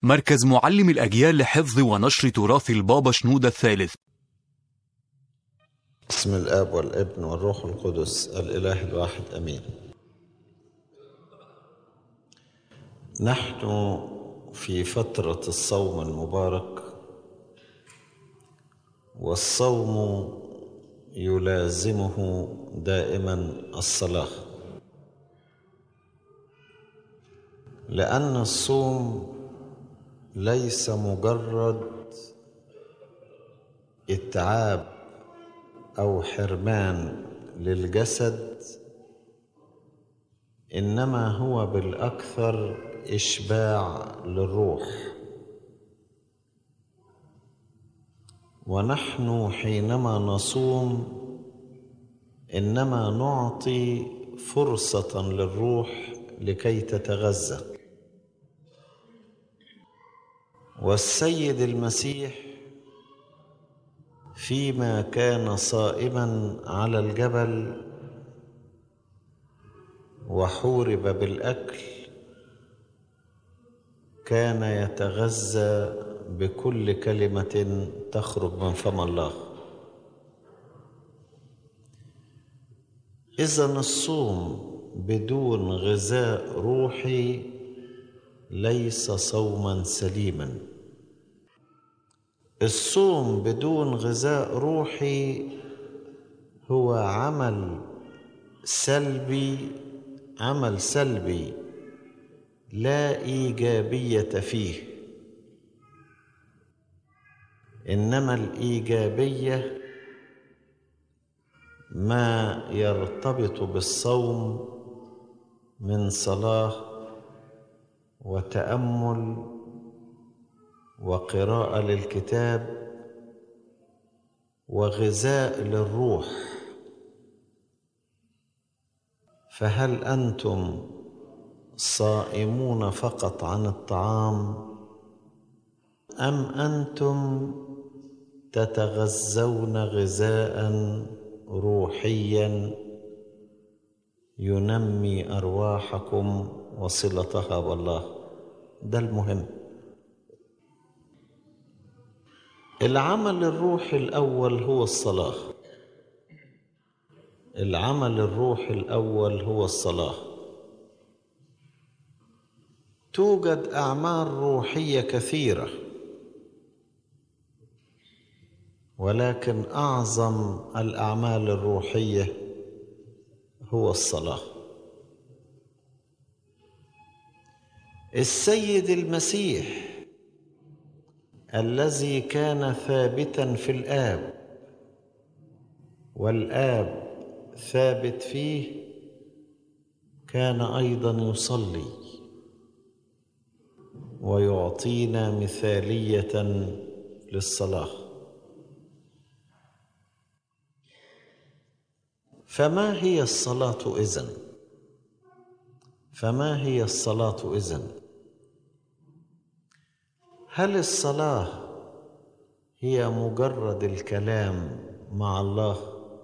مركز معلم الأجيال لحفظ ونشر تراث البابا شنودة الثالث بسم الاب والابن والروح القدس الاله الواحد امين نحن في فتره الصوم المبارك والصوم يلازمه دائما الصلاه لان الصوم ليس مجرد اتعاب او حرمان للجسد انما هو بالاكثر اشباع للروح ونحن حينما نصوم انما نعطي فرصه للروح لكي تتغذى والسيد المسيح فيما كان صائما على الجبل وحورب بالاكل كان يتغذى بكل كلمه تخرج من فم الله اذا الصوم بدون غذاء روحي ليس صوما سليما الصوم بدون غذاء روحي هو عمل سلبي عمل سلبي لا ايجابيه فيه انما الايجابيه ما يرتبط بالصوم من صلاه وتامل وقراءه للكتاب وغذاء للروح فهل انتم صائمون فقط عن الطعام ام انتم تتغذون غذاء روحيا ينمي ارواحكم وصلتها بالله ده المهم العمل الروحي الاول هو الصلاه العمل الروحي الاول هو الصلاه توجد اعمال روحيه كثيره ولكن اعظم الاعمال الروحيه هو الصلاه السيد المسيح الذي كان ثابتا في الاب والاب ثابت فيه كان ايضا يصلي ويعطينا مثاليه للصلاه فما هي الصلاه اذن فما هي الصلاه اذن هل الصلاه هي مجرد الكلام مع الله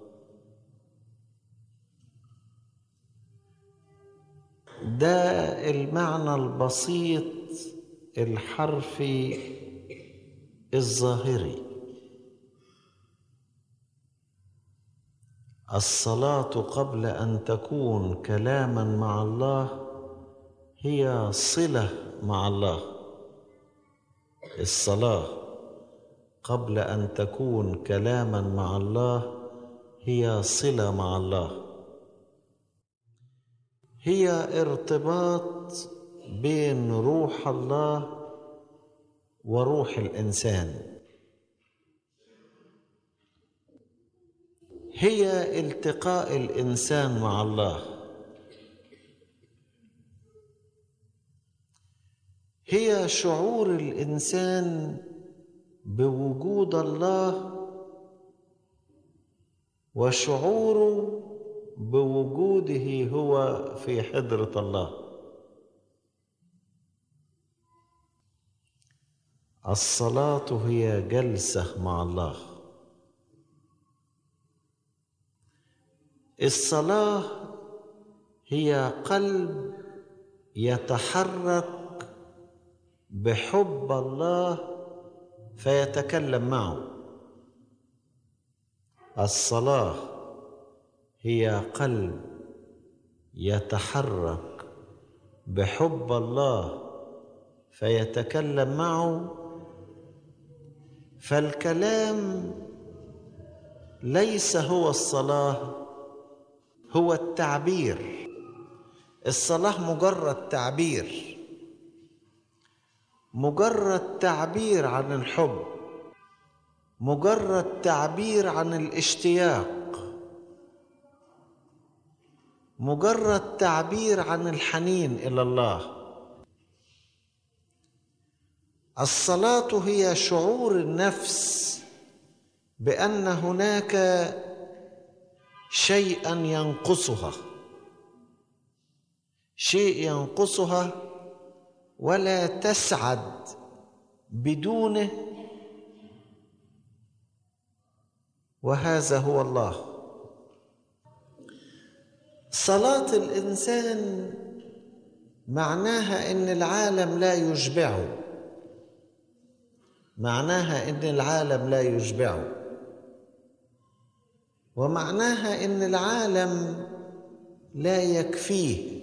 ده المعنى البسيط الحرفي الظاهري الصلاه قبل ان تكون كلاما مع الله هي صله مع الله الصلاه قبل ان تكون كلاما مع الله هي صله مع الله هي ارتباط بين روح الله وروح الانسان هي التقاء الانسان مع الله هي شعور الانسان بوجود الله وشعوره بوجوده هو في حضره الله الصلاه هي جلسه مع الله الصلاه هي قلب يتحرك بحب الله فيتكلم معه الصلاه هي قلب يتحرك بحب الله فيتكلم معه فالكلام ليس هو الصلاه هو التعبير الصلاه مجرد تعبير مجرد تعبير عن الحب مجرد تعبير عن الاشتياق مجرد تعبير عن الحنين الى الله الصلاه هي شعور النفس بان هناك شيئا ينقصها شيء ينقصها ولا تسعد بدونه وهذا هو الله صلاه الانسان معناها ان العالم لا يشبعه معناها ان العالم لا يشبعه ومعناها ان العالم لا يكفيه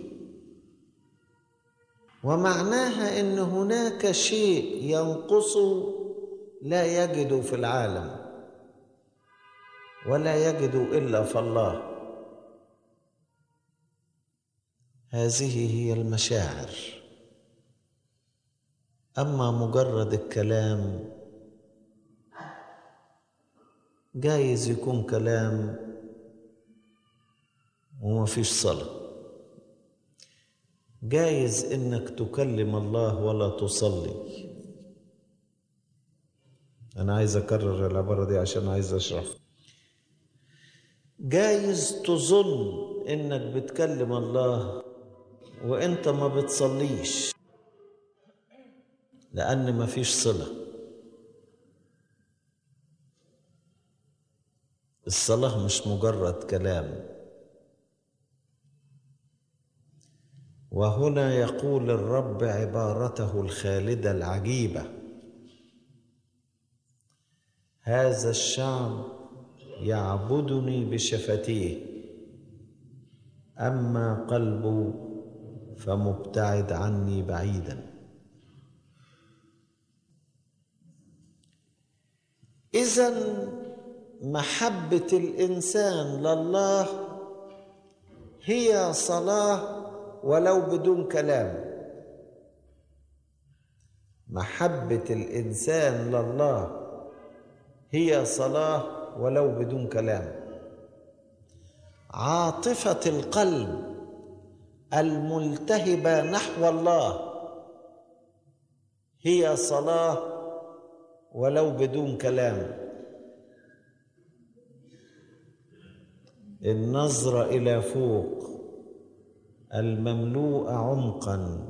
ومعناها ان هناك شيء ينقصه لا يجد في العالم ولا يجد الا في الله هذه هي المشاعر اما مجرد الكلام جايز يكون كلام وما فيش صلاه جايز انك تكلم الله ولا تصلي انا عايز اكرر العباره دي عشان عايز اشرح جايز تظن انك بتكلم الله وانت ما بتصليش لان ما فيش صله الصلاه مش مجرد كلام وهنا يقول الرب عبارته الخالده العجيبه هذا الشعب يعبدني بشفتيه اما قلبه فمبتعد عني بعيدا اذا محبه الانسان لله هي صلاه ولو بدون كلام محبه الانسان لله هي صلاه ولو بدون كلام عاطفه القلب الملتهبه نحو الله هي صلاه ولو بدون كلام النظره الى فوق المملوءه عمقا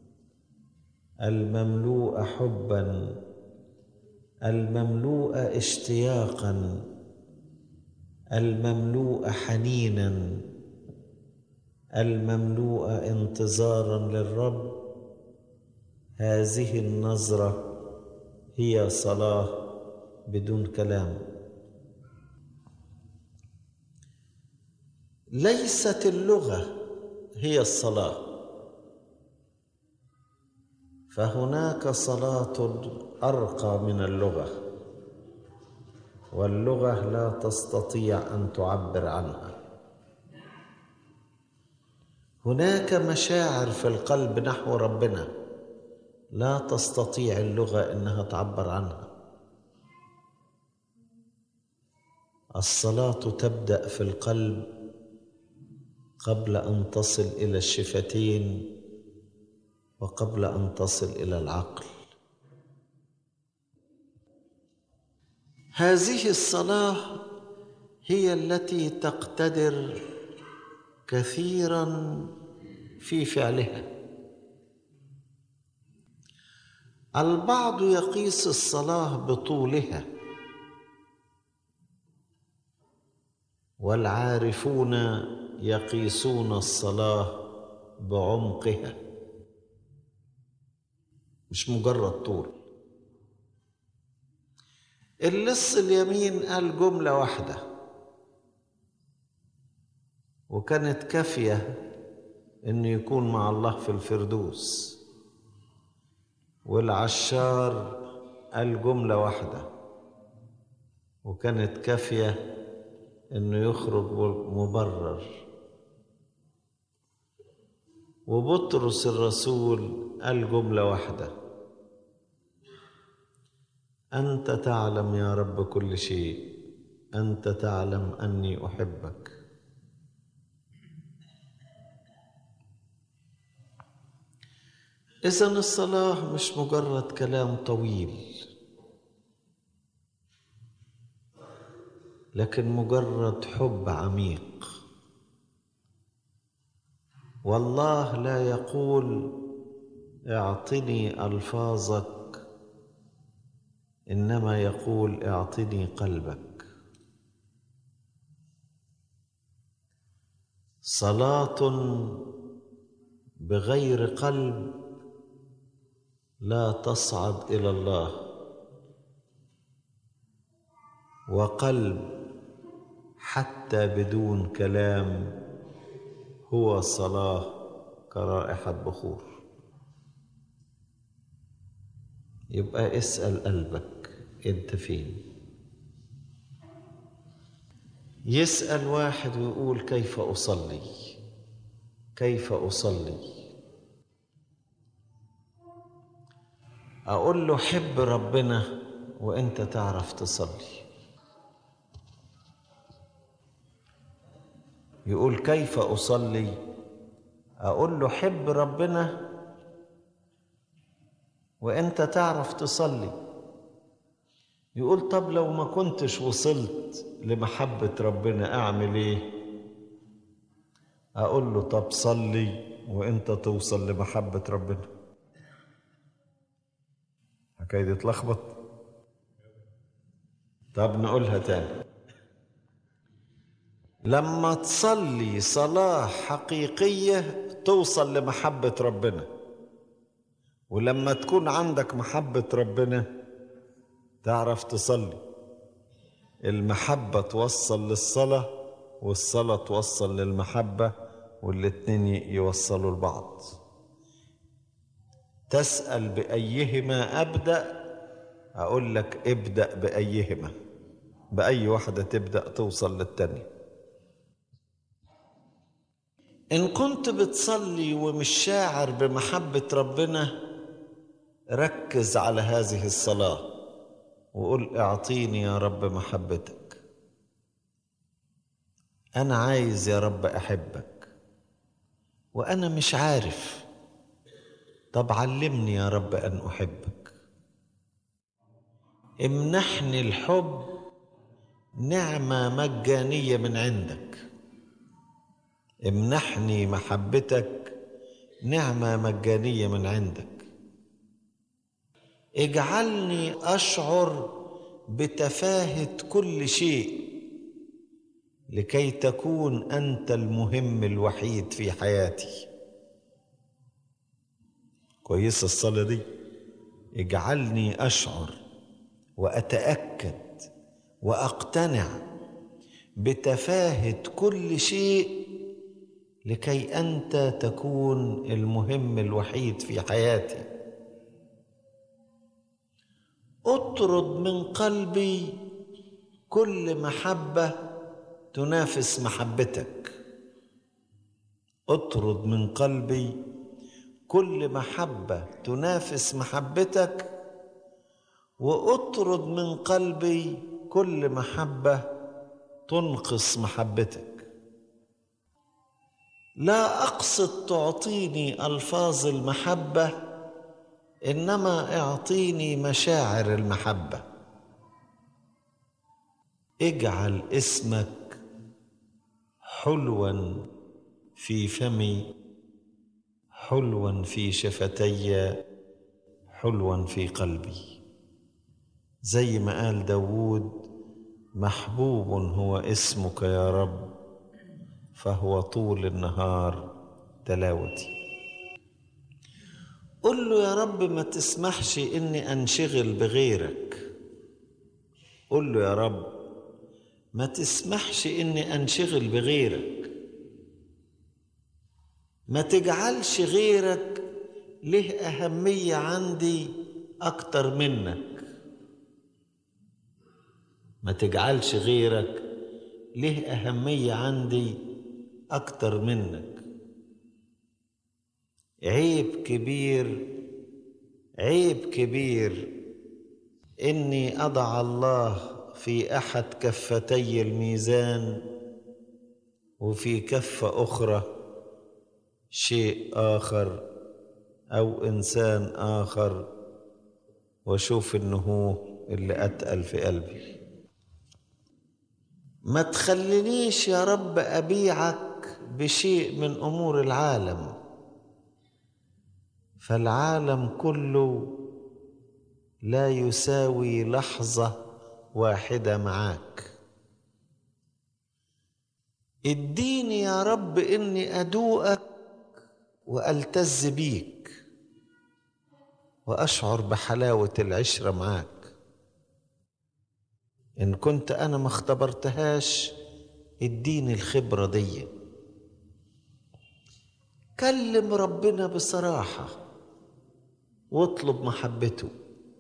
المملوءه حبا المملوءه اشتياقا المملوءه حنينا المملوءه انتظارا للرب هذه النظره هي صلاه بدون كلام ليست اللغه هي الصلاه فهناك صلاه ارقى من اللغه واللغه لا تستطيع ان تعبر عنها هناك مشاعر في القلب نحو ربنا لا تستطيع اللغه انها تعبر عنها الصلاه تبدا في القلب قبل ان تصل الى الشفتين وقبل ان تصل الى العقل هذه الصلاه هي التي تقتدر كثيرا في فعلها البعض يقيس الصلاه بطولها والعارفون يقيسون الصلاه بعمقها مش مجرد طول اللص اليمين قال جملة واحدة وكانت كافية إنه يكون مع الله في الفردوس والعشار قال جملة واحدة وكانت كافية إنه يخرج مبرر وبطرس الرسول قال جملة واحدة أنت تعلم يا رب كل شيء أنت تعلم أني أحبك إذا الصلاة مش مجرد كلام طويل لكن مجرد حب عميق والله لا يقول اعطني الفاظك انما يقول اعطني قلبك صلاه بغير قلب لا تصعد الى الله وقلب حتى بدون كلام هو صلاه كرائحه بخور يبقى اسال قلبك انت فين يسال واحد ويقول كيف اصلي كيف اصلي اقول له حب ربنا وانت تعرف تصلي يقول كيف اصلي اقول له حب ربنا وانت تعرف تصلي يقول طب لو ما كنتش وصلت لمحبه ربنا اعمل ايه اقول له طب صلي وانت توصل لمحبه ربنا حكايه دي تلخبط طب نقولها تاني لما تصلي صلاة حقيقية توصل لمحبة ربنا ولما تكون عندك محبة ربنا تعرف تصلي المحبة توصل للصلاة والصلاة توصل للمحبة والاتنين يوصلوا لبعض تسأل بأيهما أبدأ أقول لك ابدأ بأيهما بأي واحدة تبدأ توصل للتانية إن كنت بتصلي ومش شاعر بمحبة ربنا ركز على هذه الصلاة وقول اعطيني يا رب محبتك أنا عايز يا رب أحبك وأنا مش عارف طب علمني يا رب أن أحبك امنحني الحب نعمة مجانية من عندك امنحني محبتك نعمه مجانيه من عندك اجعلني اشعر بتفاهه كل شيء لكي تكون انت المهم الوحيد في حياتي كويسه الصلاه دي اجعلني اشعر واتاكد واقتنع بتفاهه كل شيء لكي انت تكون المهم الوحيد في حياتي اطرد من قلبي كل محبه تنافس محبتك اطرد من قلبي كل محبه تنافس محبتك واطرد من قلبي كل محبه تنقص محبتك لا اقصد تعطيني الفاظ المحبه انما اعطيني مشاعر المحبه اجعل اسمك حلوا في فمي حلوا في شفتي حلوا في قلبي زي ما قال داود محبوب هو اسمك يا رب فهو طول النهار تلاوتي قل له يا رب ما تسمحش اني انشغل بغيرك قل له يا رب ما تسمحش اني انشغل بغيرك ما تجعلش غيرك له اهميه عندي اكتر منك ما تجعلش غيرك له اهميه عندي اكتر منك عيب كبير عيب كبير اني اضع الله في احد كفتي الميزان وفي كفه اخرى شيء اخر او انسان اخر واشوف انه هو اللي اتقل في قلبي ما تخلينيش يا رب ابيعك بشيء من امور العالم فالعالم كله لا يساوي لحظه واحده معاك اديني يا رب اني ادوقك والتز بيك واشعر بحلاوه العشره معاك ان كنت انا ما اختبرتهاش اديني الخبره دي كلم ربنا بصراحه واطلب محبته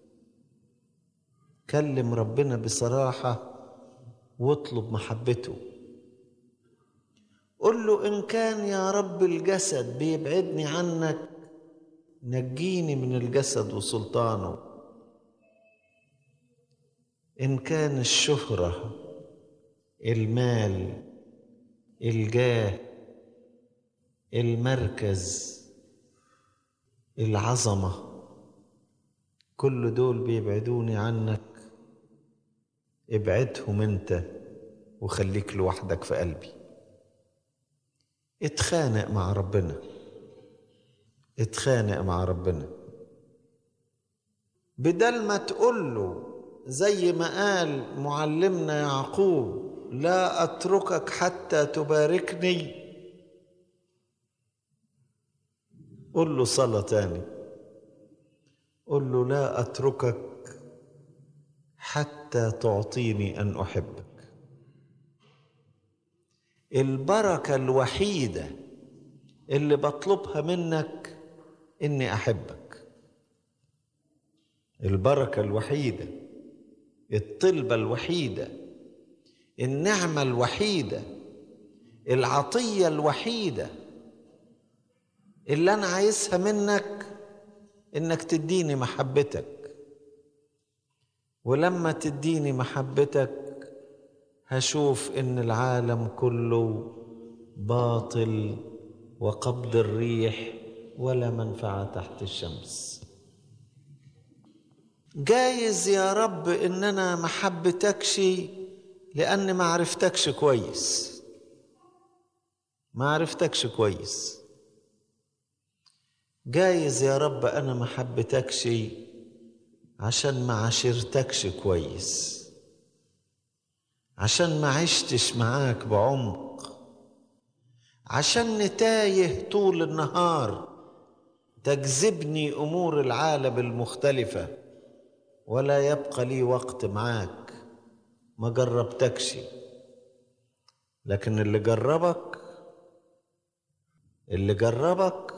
كلم ربنا بصراحه واطلب محبته قل له ان كان يا رب الجسد بيبعدني عنك نجيني من الجسد وسلطانه ان كان الشهره المال الجاه المركز العظمه كل دول بيبعدوني عنك ابعدهم انت وخليك لوحدك في قلبي اتخانق مع ربنا اتخانق مع ربنا بدل ما تقول له زي ما قال معلمنا يعقوب لا اتركك حتى تباركني قل له صلاة تاني قل له لا اتركك حتى تعطيني ان احبك البركه الوحيده اللي بطلبها منك اني احبك البركه الوحيده الطلبه الوحيده النعمه الوحيده العطيه الوحيده اللي انا عايزها منك انك تديني محبتك ولما تديني محبتك هشوف ان العالم كله باطل وقبض الريح ولا منفعه تحت الشمس جايز يا رب ان انا ما حبتكش لان ما عرفتكش كويس ما عرفتكش كويس جايز يا رب انا ما حبتكش عشان ما عاشرتكش كويس عشان ما عشتش معاك بعمق عشان نتايه طول النهار تجذبني امور العالم المختلفه ولا يبقى لي وقت معاك ما جربتكش لكن اللي جربك اللي جربك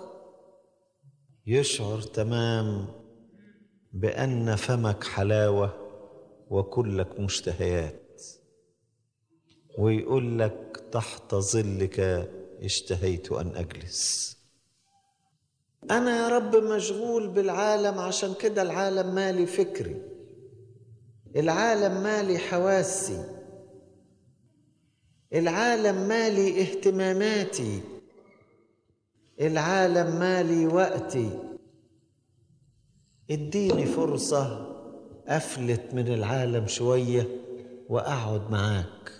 يشعر تمام بان فمك حلاوه وكلك مشتهيات ويقول لك تحت ظلك اشتهيت ان اجلس انا يا رب مشغول بالعالم عشان كده العالم مالي فكري العالم مالي حواسي العالم مالي اهتماماتي العالم مالي وقتي اديني فرصه افلت من العالم شويه واقعد معاك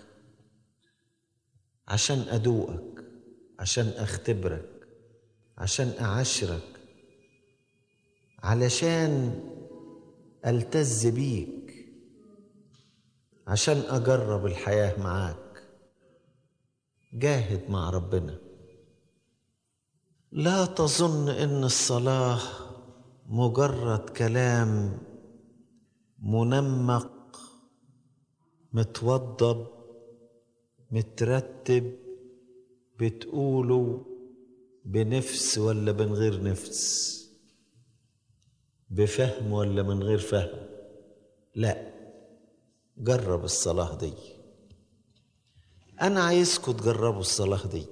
عشان ادوقك عشان اختبرك عشان اعاشرك علشان التز بيك عشان اجرب الحياه معاك جاهد مع ربنا لا تظن ان الصلاه مجرد كلام منمق متوضب مترتب بتقوله بنفس ولا من غير نفس بفهم ولا من غير فهم لا جرب الصلاة دي أنا عايزكم تجربوا الصلاة دي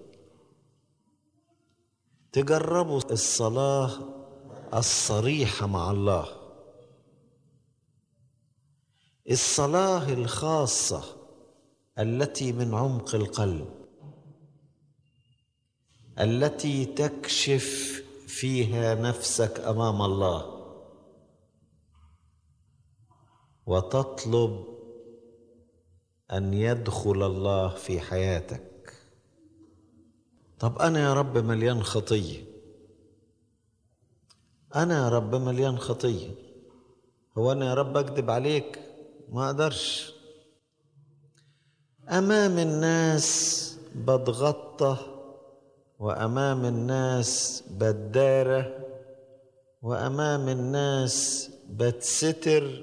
تجربوا الصلاة الصريحة مع الله الصلاة الخاصة التي من عمق القلب التي تكشف فيها نفسك امام الله وتطلب ان يدخل الله في حياتك طب انا يا رب مليان خطيه انا يا رب مليان خطيه هو انا يا رب اكذب عليك ما اقدرش امام الناس بتغطى وامام الناس بداره وامام الناس بتستر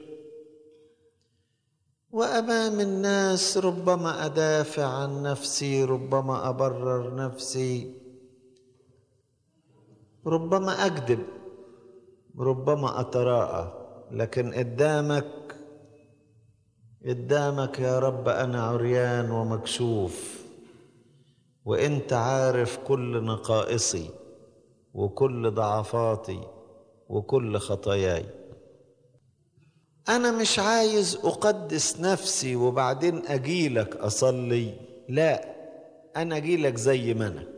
وامام الناس ربما ادافع عن نفسي ربما ابرر نفسي ربما اكذب ربما اتراءى لكن قدامك قدامك يا رب انا عريان ومكشوف وانت عارف كل نقائصي وكل ضعفاتي وكل خطاياي انا مش عايز اقدس نفسي وبعدين اجيلك اصلي لا انا اجيلك زي ما انا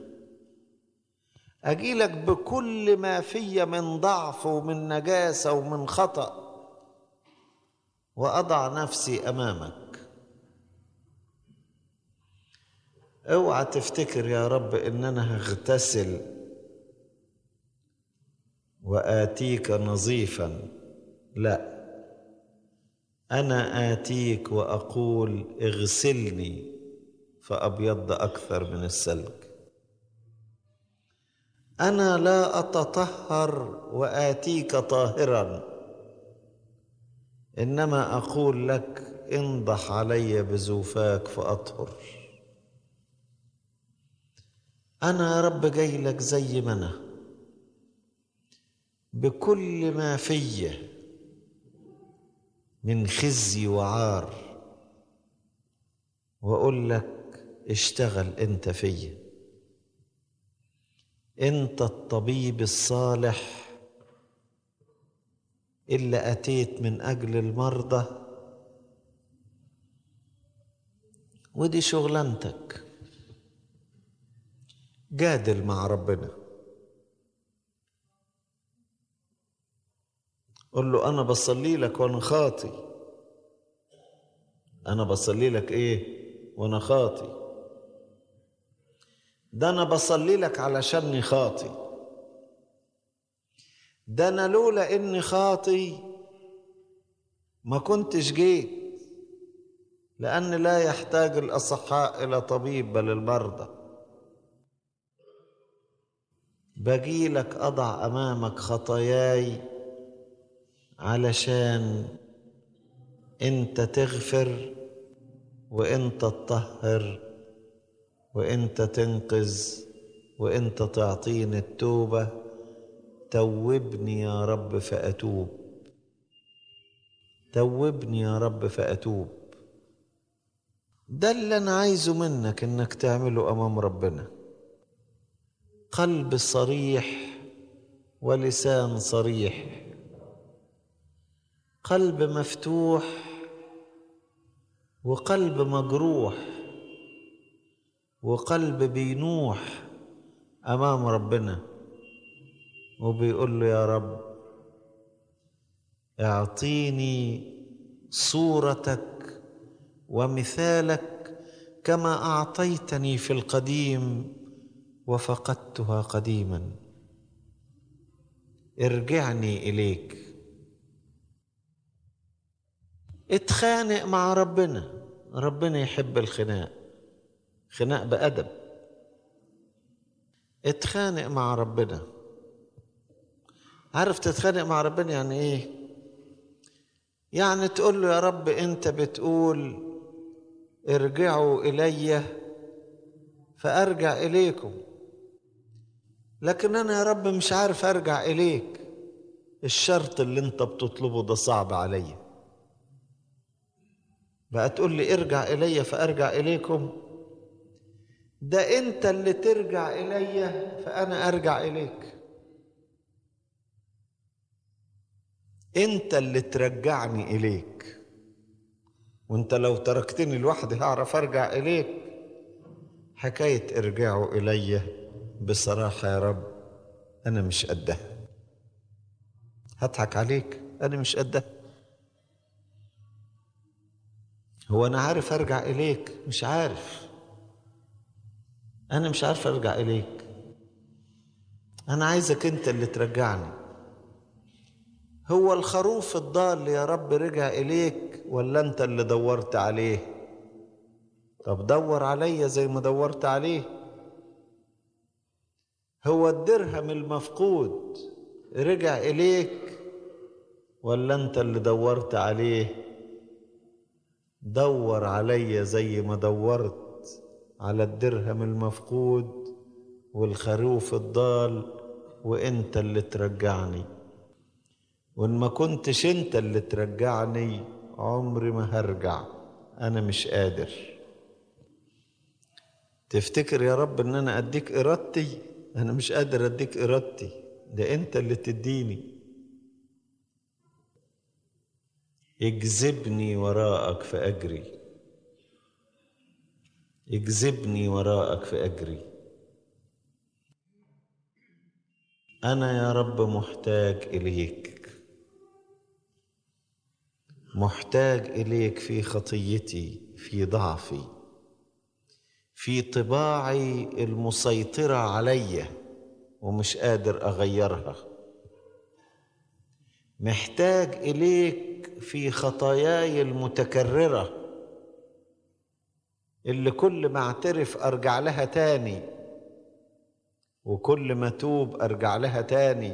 اجيلك بكل ما في من ضعف ومن نجاسه ومن خطأ واضع نفسي امامك اوعى تفتكر يا رب ان انا هغتسل واتيك نظيفا لا انا اتيك واقول اغسلني فابيض اكثر من الثلج انا لا اتطهر واتيك طاهرا انما اقول لك انضح علي بزوفاك فاطهر انا يا رب جاي لك زي ما انا بكل ما في من خزي وعار واقول لك اشتغل انت فيا انت الطبيب الصالح الا اتيت من اجل المرضى ودي شغلانتك جادل مع ربنا قل له انا بصلي لك وانا خاطي انا بصلي لك ايه وانا خاطي ده انا بصلي لك علشاني خاطي ده انا لولا اني خاطي ما كنتش جيت لان لا يحتاج الاصحاء الى طبيب بل المرضى بجيلك اضع امامك خطاياي علشان انت تغفر وانت تطهر وانت تنقذ وانت تعطيني التوبه توبني يا رب فاتوب توبني يا رب فاتوب ده اللي انا عايزه منك انك تعمله امام ربنا قلب صريح ولسان صريح قلب مفتوح وقلب مجروح وقلب بينوح امام ربنا وبيقول له يا رب اعطيني صورتك ومثالك كما اعطيتني في القديم وفقدتها قديما ارجعني اليك اتخانق مع ربنا ربنا يحب الخناق خناق بأدب اتخانق مع ربنا عارف تتخانق مع ربنا يعني ايه يعني تقول له يا رب انت بتقول ارجعوا الي فارجع اليكم لكن انا يا رب مش عارف ارجع اليك الشرط اللي انت بتطلبه ده صعب عليا بقى تقول لي ارجع الي فارجع اليكم ده انت اللي ترجع الي فانا ارجع اليك انت اللي ترجعني اليك وانت لو تركتني لوحدي هعرف ارجع اليك حكايه ارجعوا الي بصراحه يا رب انا مش قدها هضحك عليك انا مش قدها هو انا عارف ارجع اليك مش عارف انا مش عارف ارجع اليك انا عايزك انت اللي ترجعني هو الخروف الضال يا رب رجع اليك ولا انت اللي دورت عليه طب دور عليا زي ما دورت عليه هو الدرهم المفقود رجع اليك ولا انت اللي دورت عليه دور عليا زي ما دورت على الدرهم المفقود والخروف الضال وانت اللي ترجعني وان ما كنتش انت اللي ترجعني عمري ما هرجع انا مش قادر تفتكر يا رب ان انا اديك ارادتي انا مش قادر اديك ارادتي ده انت اللي تديني اجذبني وراءك فاجري اجذبني وراءك فاجري انا يا رب محتاج اليك محتاج اليك في خطيتي في ضعفي في طباعي المسيطره علي ومش قادر اغيرها محتاج اليك في خطاياي المتكرره اللي كل ما اعترف ارجع لها تاني وكل ما توب ارجع لها تاني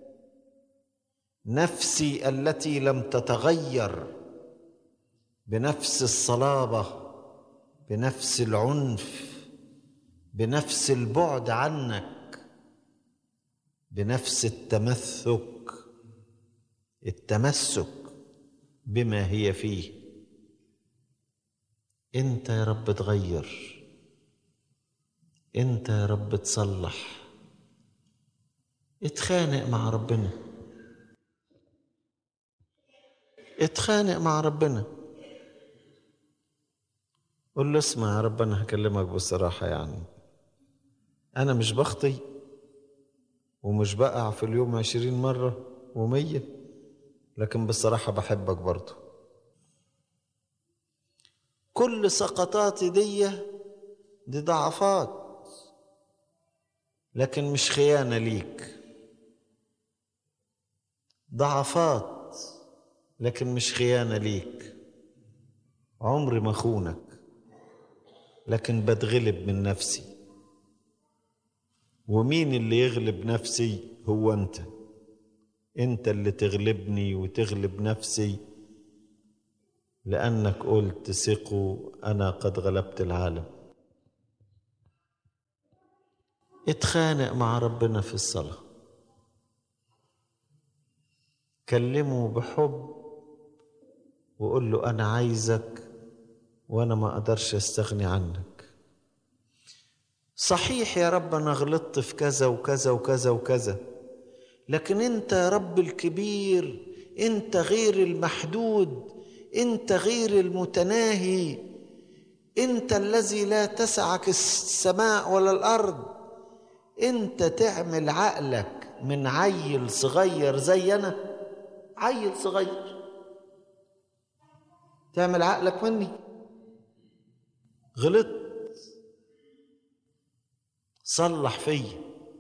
نفسي التي لم تتغير بنفس الصلابه بنفس العنف بنفس البعد عنك بنفس التمسك التمسك بما هي فيه انت يا رب تغير انت يا رب تصلح اتخانق مع ربنا اتخانق مع ربنا قول له اسمع يا رب انا هكلمك بصراحة يعني انا مش بخطي ومش بقع في اليوم عشرين مرة ومية لكن بصراحة بحبك برضه كل سقطاتي دي دي ضعفات لكن مش خيانة ليك ضعفات لكن مش خيانة ليك عمري ما خونك لكن بتغلب من نفسي ومين اللي يغلب نفسي هو انت انت اللي تغلبني وتغلب نفسي لانك قلت ثقوا انا قد غلبت العالم اتخانق مع ربنا في الصلاه كلمه بحب وقول له انا عايزك وانا ما اقدرش استغني عنك صحيح يا رب انا غلطت في كذا وكذا وكذا وكذا لكن انت يا رب الكبير انت غير المحدود انت غير المتناهي انت الذي لا تسعك السماء ولا الارض انت تعمل عقلك من عيل صغير زي انا عيل صغير تعمل عقلك مني غلطت صلح فيا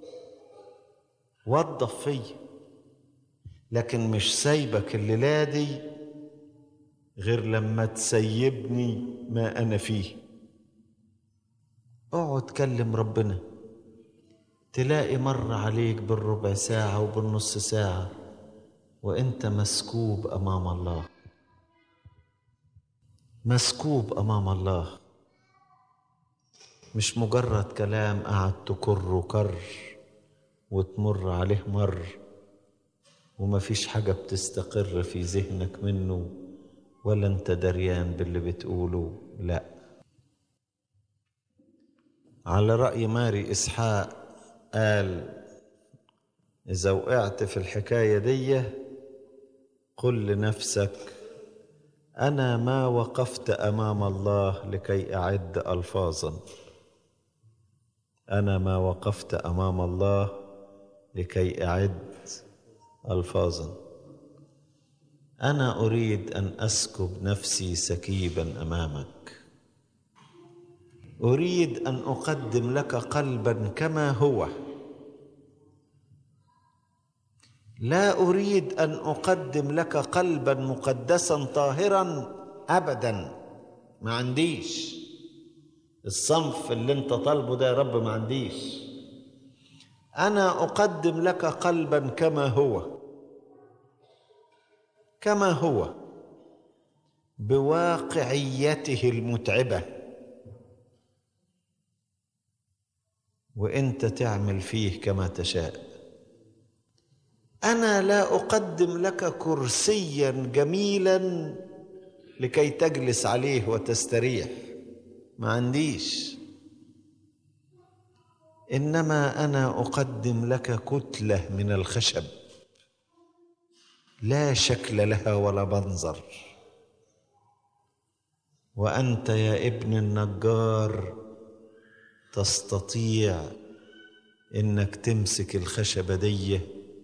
وظف فيا لكن مش سايبك الليله دي غير لما تسيبني ما انا فيه اقعد كلم ربنا تلاقي مر عليك بالربع ساعة وبالنص ساعة وانت مسكوب امام الله مسكوب امام الله مش مجرد كلام قعد تكر وكر وتمر عليه مر وما فيش حاجة بتستقر في ذهنك منه ولا انت دريان باللي بتقوله لا على رأي ماري إسحاق قال إذا وقعت في الحكاية دي قل لنفسك أنا ما وقفت أمام الله لكي أعد ألفاظا أنا ما وقفت أمام الله لكي أعد ألفاظا أنا أريد أن أسكب نفسي سكيبا أمامك أريد أن أقدم لك قلبا كما هو لا أريد أن أقدم لك قلبا مقدسا طاهرا أبدا ما عنديش الصنف اللي انت طالبه ده يا رب ما عنديش أنا أقدم لك قلبا كما هو كما هو بواقعيته المتعبه وانت تعمل فيه كما تشاء انا لا اقدم لك كرسيا جميلا لكي تجلس عليه وتستريح ما عنديش انما انا اقدم لك كتله من الخشب لا شكل لها ولا منظر وانت يا ابن النجار تستطيع انك تمسك الخشبه دي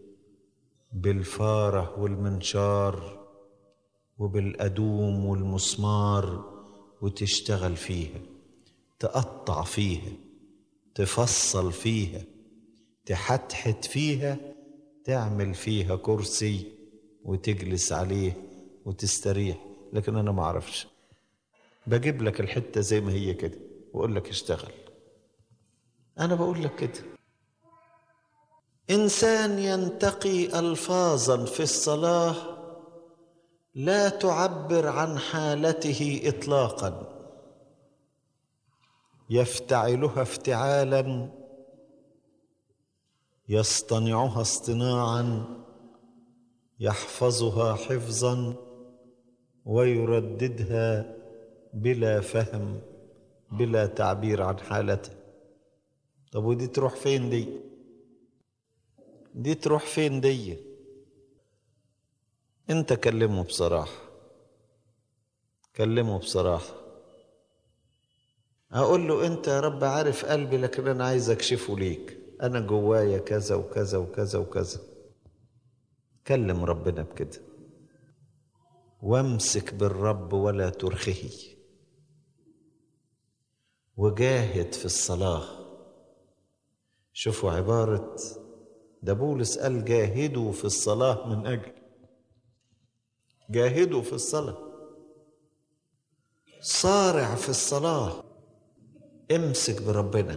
بالفاره والمنشار وبالادوم والمسمار وتشتغل فيها تقطع فيها تفصل فيها تحتحت فيها تعمل فيها كرسي وتجلس عليه وتستريح لكن انا ما اعرفش بجيب لك الحته زي ما هي كده واقول لك اشتغل انا بقول لك كده انسان ينتقي الفاظا في الصلاه لا تعبر عن حالته اطلاقا يفتعلها افتعالا يصطنعها اصطناعا يحفظها حفظا ويرددها بلا فهم بلا تعبير عن حالته طب ودي تروح فين دي دي تروح فين دي انت كلمه بصراحة كلمه بصراحة اقول له انت يا رب عارف قلبي لكن انا عايز اكشفه ليك انا جوايا كذا وكذا وكذا وكذا كلم ربنا بكده وامسك بالرب ولا ترخه وجاهد في الصلاه شوفوا عبارة ده بولس قال جاهدوا في الصلاة من أجل جاهدوا في الصلاة صارع في الصلاة امسك بربنا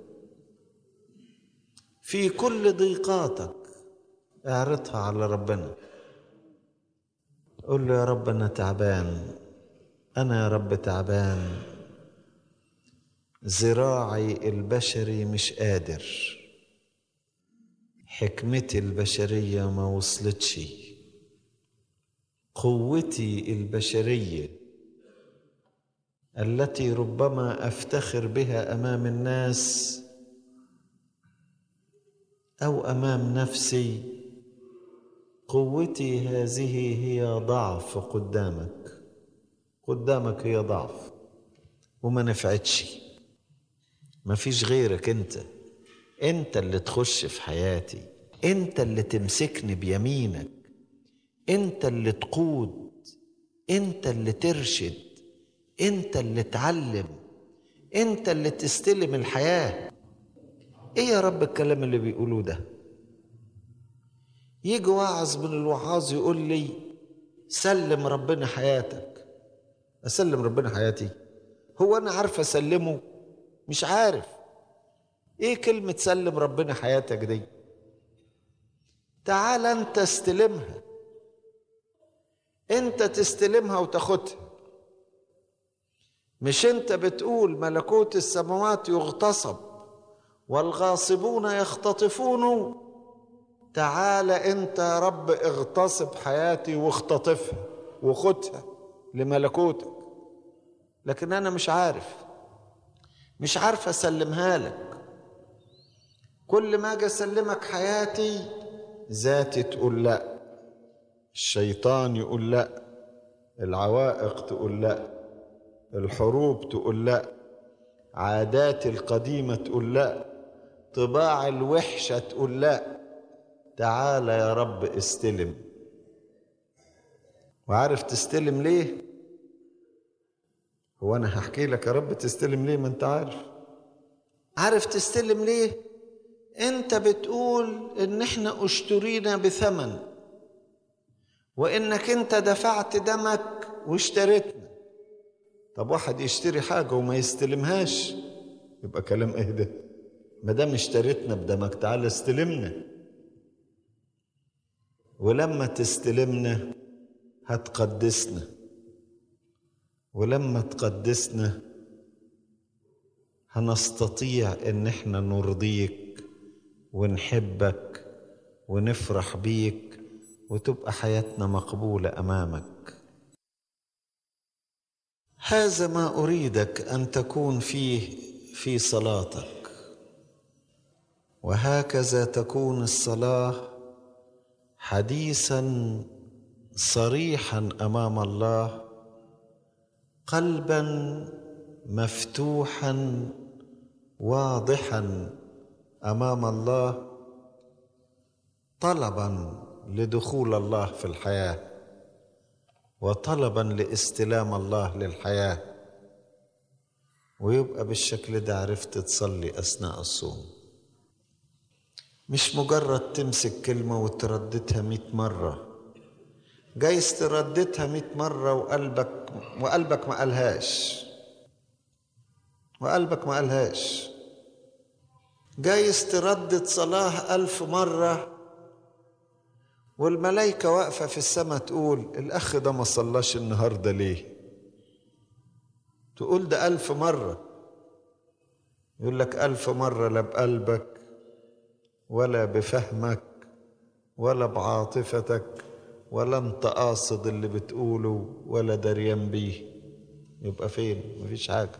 في كل ضيقاتك اعرضها على ربنا قل له يا رب أنا تعبان أنا يا رب تعبان ذراعي البشري مش قادر حكمتي البشرية ما وصلتش قوتي البشرية التي ربما أفتخر بها أمام الناس أو أمام نفسي قوتي هذه هي ضعف قدامك قدامك هي ضعف وما نفعتش ما فيش غيرك انت انت اللي تخش في حياتي انت اللي تمسكني بيمينك انت اللي تقود انت اللي ترشد انت اللي تعلم انت اللي تستلم الحياه ايه يا رب الكلام اللي بيقولوه ده يجي واعظ من الوعاظ يقول لي سلم ربنا حياتك اسلم ربنا حياتي هو انا عارف اسلمه مش عارف ايه كلمة سلم ربنا حياتك دي تعال انت استلمها انت تستلمها وتاخدها مش انت بتقول ملكوت السماوات يغتصب والغاصبون يختطفون تعال انت يا رب اغتصب حياتي واختطفها وخدها لملكوتك لكن انا مش عارف مش عارف اسلمها لك كل ما اجي اسلمك حياتي ذاتي تقول لا الشيطان يقول لا العوائق تقول لا الحروب تقول لا عاداتي القديمة تقول لا طباع الوحشة تقول لا تعال يا رب استلم وعارف تستلم ليه هو انا هحكي لك يا رب تستلم ليه ما انت عارف عارف تستلم ليه انت بتقول ان احنا اشترينا بثمن وانك انت دفعت دمك واشتريتنا طب واحد يشتري حاجة وما يستلمهاش يبقى كلام ايه ده ما دام اشتريتنا بدمك تعالى استلمنا ولما تستلمنا هتقدسنا ولما تقدسنا هنستطيع ان احنا نرضيك ونحبك ونفرح بيك وتبقى حياتنا مقبوله امامك هذا ما اريدك ان تكون فيه في صلاتك وهكذا تكون الصلاه حديثا صريحا امام الله قلبا مفتوحا واضحا امام الله طلبا لدخول الله في الحياه وطلبا لاستلام الله للحياه ويبقى بالشكل ده عرفت تصلي اثناء الصوم مش مجرد تمسك كلمه وترددها مئة مره جايز ترددها مئة مرة وقلبك وقلبك ما قالهاش وقلبك ما قالهاش جايز تردد صلاة ألف مرة والملايكة واقفة في السماء تقول الأخ ده ما صلاش النهاردة ليه تقول ده ألف مرة يقول لك ألف مرة لا بقلبك ولا بفهمك ولا بعاطفتك ولا انت قاصد اللي بتقوله ولا دريان بيه يبقى فين مفيش حاجة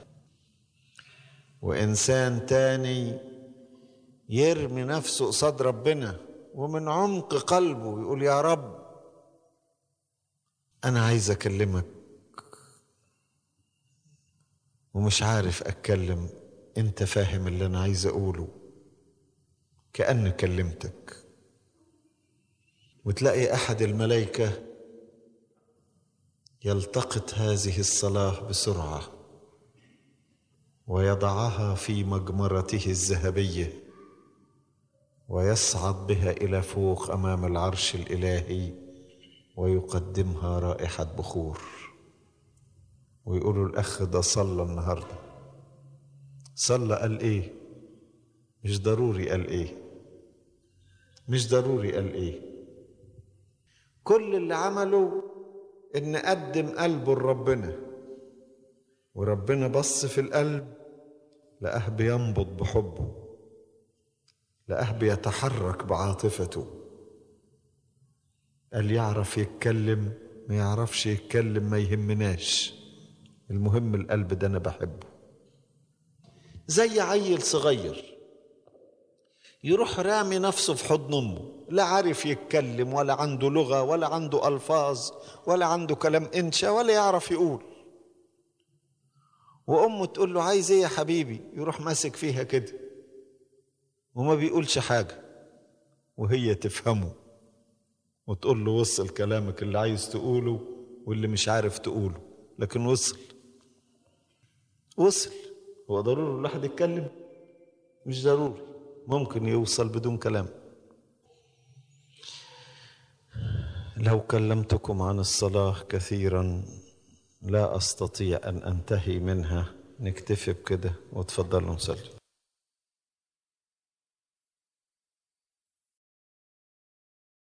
وإنسان تاني يرمي نفسه قصاد ربنا ومن عمق قلبه يقول يا رب أنا عايز أكلمك ومش عارف أتكلم أنت فاهم اللي أنا عايز أقوله كأن كلمتك وتلاقي احد الملائكه يلتقط هذه الصلاه بسرعه ويضعها في مجمرته الذهبيه ويصعد بها الى فوق امام العرش الالهي ويقدمها رائحه بخور ويقولوا الاخ ده صلى النهارده صلى قال ايه مش ضروري قال ايه مش ضروري قال ايه كل اللي عمله ان قدم قلبه لربنا وربنا بص في القلب لقاه بينبض بحبه لقاه بيتحرك بعاطفته قال يعرف يتكلم ما يعرفش يتكلم ما يهمناش المهم القلب ده انا بحبه زي عيل صغير يروح رامي نفسه في حضن امه لا عارف يتكلم ولا عنده لغه ولا عنده الفاظ ولا عنده كلام انشا ولا يعرف يقول وامه تقول له عايز ايه يا حبيبي يروح ماسك فيها كده وما بيقولش حاجه وهي تفهمه وتقول له وصل كلامك اللي عايز تقوله واللي مش عارف تقوله لكن وصل وصل هو ضروري الواحد يتكلم مش ضروري ممكن يوصل بدون كلام لو كلمتكم عن الصلاة كثيرا لا أستطيع أن أنتهي منها نكتفي بكده وتفضلوا نصلي